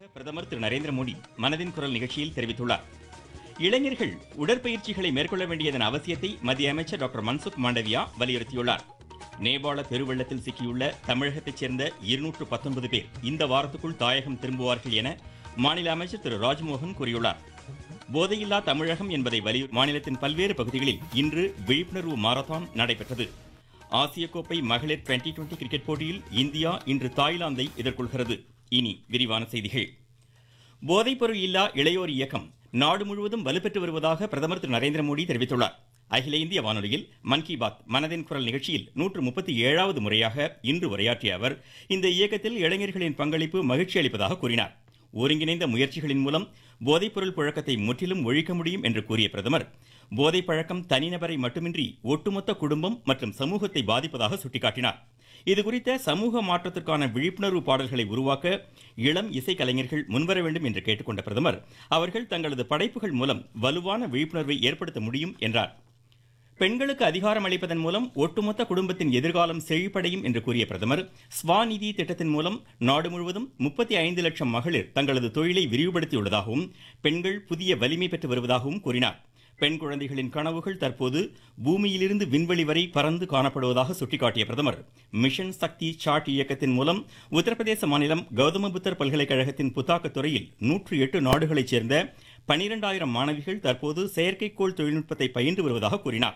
பிரதமர் திரு நரேந்திர மோடி மனதின் குரல் நிகழ்ச்சியில் தெரிவித்துள்ளார் இளைஞர்கள் உடற்பயிற்சிகளை மேற்கொள்ள வேண்டியதன் அவசியத்தை மத்திய அமைச்சர் டாக்டர் மன்சுக் மாண்டவியா வலியுறுத்தியுள்ளார் நேபாள பெருவெள்ளத்தில் சிக்கியுள்ள தமிழகத்தைச் சேர்ந்த இருநூற்று பத்தொன்பது பேர் இந்த வாரத்துக்குள் தாயகம் திரும்புவார்கள் என மாநில அமைச்சர் திரு ராஜ்மோகன் கூறியுள்ளார் போதையில்லா தமிழகம் என்பதை வலியுறு மாநிலத்தின் பல்வேறு பகுதிகளில் இன்று விழிப்புணர்வு மாரத்தான் நடைபெற்றது ஆசிய கோப்பை மகளிர் டுவெண்டி டுவெண்டி கிரிக்கெட் போட்டியில் இந்தியா இன்று தாய்லாந்தை எதிர்கொள்கிறது இனி விரிவான செய்திகள் போதைப்பொருள் இல்லா இளையோர் இயக்கம் நாடு முழுவதும் வலுப்பெற்று வருவதாக பிரதமர் திரு நரேந்திர மோடி தெரிவித்துள்ளார் அகில இந்திய வானொலியில் மன் கி பாத் மனதின் குரல் நிகழ்ச்சியில் நூற்று முப்பத்தி ஏழாவது முறையாக இன்று உரையாற்றிய அவர் இந்த இயக்கத்தில் இளைஞர்களின் பங்களிப்பு மகிழ்ச்சி அளிப்பதாக கூறினார் ஒருங்கிணைந்த முயற்சிகளின் மூலம் போதைப்பொருள் புழக்கத்தை முற்றிலும் ஒழிக்க முடியும் என்று கூறிய பிரதமர் போதைப் பழக்கம் தனிநபரை மட்டுமின்றி ஒட்டுமொத்த குடும்பம் மற்றும் சமூகத்தை பாதிப்பதாக சுட்டிக்காட்டினார் இதுகுறித்த சமூக மாற்றத்திற்கான விழிப்புணர்வு பாடல்களை உருவாக்க இளம் இசைக்கலைஞர்கள் முன்வர வேண்டும் என்று கேட்டுக்கொண்ட பிரதமர் அவர்கள் தங்களது படைப்புகள் மூலம் வலுவான விழிப்புணர்வை ஏற்படுத்த முடியும் என்றார் பெண்களுக்கு அதிகாரம் அளிப்பதன் மூலம் ஒட்டுமொத்த குடும்பத்தின் எதிர்காலம் செழிப்படையும் என்று கூறிய பிரதமர் ஸ்வாநிதி திட்டத்தின் மூலம் நாடு முழுவதும் முப்பத்தி ஐந்து லட்சம் மகளிர் தங்களது தொழிலை விரிவுபடுத்தியுள்ளதாகவும் பெண்கள் புதிய வலிமை பெற்று வருவதாகவும் கூறினார் பெண் குழந்தைகளின் கனவுகள் தற்போது பூமியிலிருந்து விண்வெளி வரை பறந்து காணப்படுவதாக சுட்டிக்காட்டிய பிரதமர் மிஷன் சக்தி சாட் இயக்கத்தின் மூலம் உத்தரப்பிரதேச மாநிலம் கௌதம புத்தர் பல்கலைக்கழகத்தின் புத்தாக்கத் துறையில் நூற்று எட்டு நாடுகளைச் சேர்ந்த பனிரெண்டாயிரம் மாணவிகள் தற்போது செயற்கைக்கோள் தொழில்நுட்பத்தை பயின்று வருவதாக கூறினார்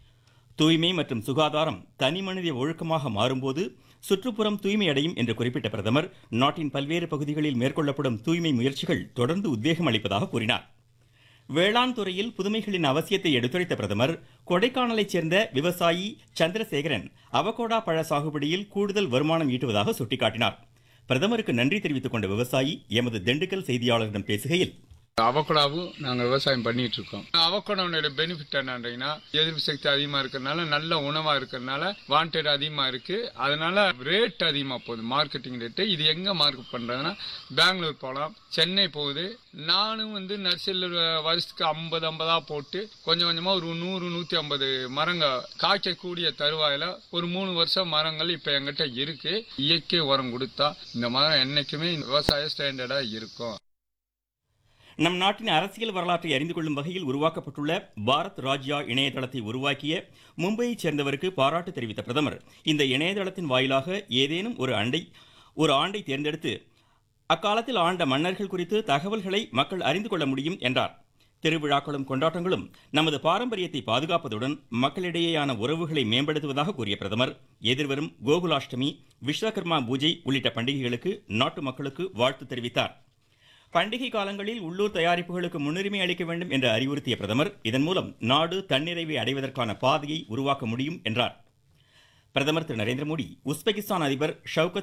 தூய்மை மற்றும் சுகாதாரம் தனிமனித ஒழுக்கமாக மாறும்போது சுற்றுப்புறம் தூய்மையடையும் என்று குறிப்பிட்ட பிரதமர் நாட்டின் பல்வேறு பகுதிகளில் மேற்கொள்ளப்படும் தூய்மை முயற்சிகள் தொடர்ந்து உத்வேகம் அளிப்பதாக கூறினார் வேளாண் துறையில் புதுமைகளின் அவசியத்தை எடுத்துரைத்த பிரதமர் கொடைக்கானலைச் சேர்ந்த விவசாயி சந்திரசேகரன் அவகோடா பழ சாகுபடியில் கூடுதல் வருமானம் ஈட்டுவதாக சுட்டிக்காட்டினார் பிரதமருக்கு நன்றி தெரிவித்துக் கொண்ட விவசாயி எமது திண்டுக்கல் செய்தியாளரிடம் பேசுகையில் அவக்கடாவும் நாங்கள் விவசாயம் பண்ணிட்டு இருக்கோம் அவக்கடோனோட பெனிஃபிட் என்னன்றீங்கன்னா எதிர்ப்பு சக்தி அதிகமாக இருக்கிறதுனால நல்ல உணவாக இருக்கிறதுனால வாண்டட் அதிகமாக இருக்கு அதனால ரேட் அதிகமாக போகுது மார்க்கெட்டிங் ரேட்டு இது எங்கே மார்க்கெட் பண்ணுறதுன்னா பெங்களூர் போகலாம் சென்னை போகுது நானும் வந்து நர்சரியில் வருஷத்துக்கு ஐம்பது ஐம்பதா போட்டு கொஞ்சம் கொஞ்சமாக ஒரு நூறு நூற்றி ஐம்பது மரங்க காய்க்கக்கூடிய தருவாயில் ஒரு மூணு வருஷம் மரங்கள் இப்போ எங்கிட்ட இருக்கு இயற்கை உரம் கொடுத்தா இந்த மரம் என்னைக்குமே விவசாய ஸ்டாண்டர்டாக இருக்கும் நம் நாட்டின் அரசியல் வரலாற்றை அறிந்து கொள்ளும் வகையில் உருவாக்கப்பட்டுள்ள பாரத் ராஜ்யா இணையதளத்தை உருவாக்கிய மும்பையைச் சேர்ந்தவருக்கு பாராட்டு தெரிவித்த பிரதமர் இந்த இணையதளத்தின் வாயிலாக ஏதேனும் ஒரு அண்டை ஒரு ஆண்டை தேர்ந்தெடுத்து அக்காலத்தில் ஆண்ட மன்னர்கள் குறித்து தகவல்களை மக்கள் அறிந்து கொள்ள முடியும் என்றார் திருவிழாக்களும் கொண்டாட்டங்களும் நமது பாரம்பரியத்தை பாதுகாப்பதுடன் மக்களிடையேயான உறவுகளை மேம்படுத்துவதாக கூறிய பிரதமர் எதிர்வரும் கோகுலாஷ்டமி விஸ்வகர்மா பூஜை உள்ளிட்ட பண்டிகைகளுக்கு நாட்டு மக்களுக்கு வாழ்த்து தெரிவித்தார் பண்டிகை காலங்களில் உள்ளூர் தயாரிப்புகளுக்கு முன்னுரிமை அளிக்க வேண்டும் என்று அறிவுறுத்திய பிரதமர் இதன் மூலம் நாடு தன்னிறைவை அடைவதற்கான பாதையை உருவாக்க முடியும் என்றார் பிரதமர் திரு நரேந்திர மோடி உஸ்பெகிஸ்தான் அதிபர் ஷவுகத்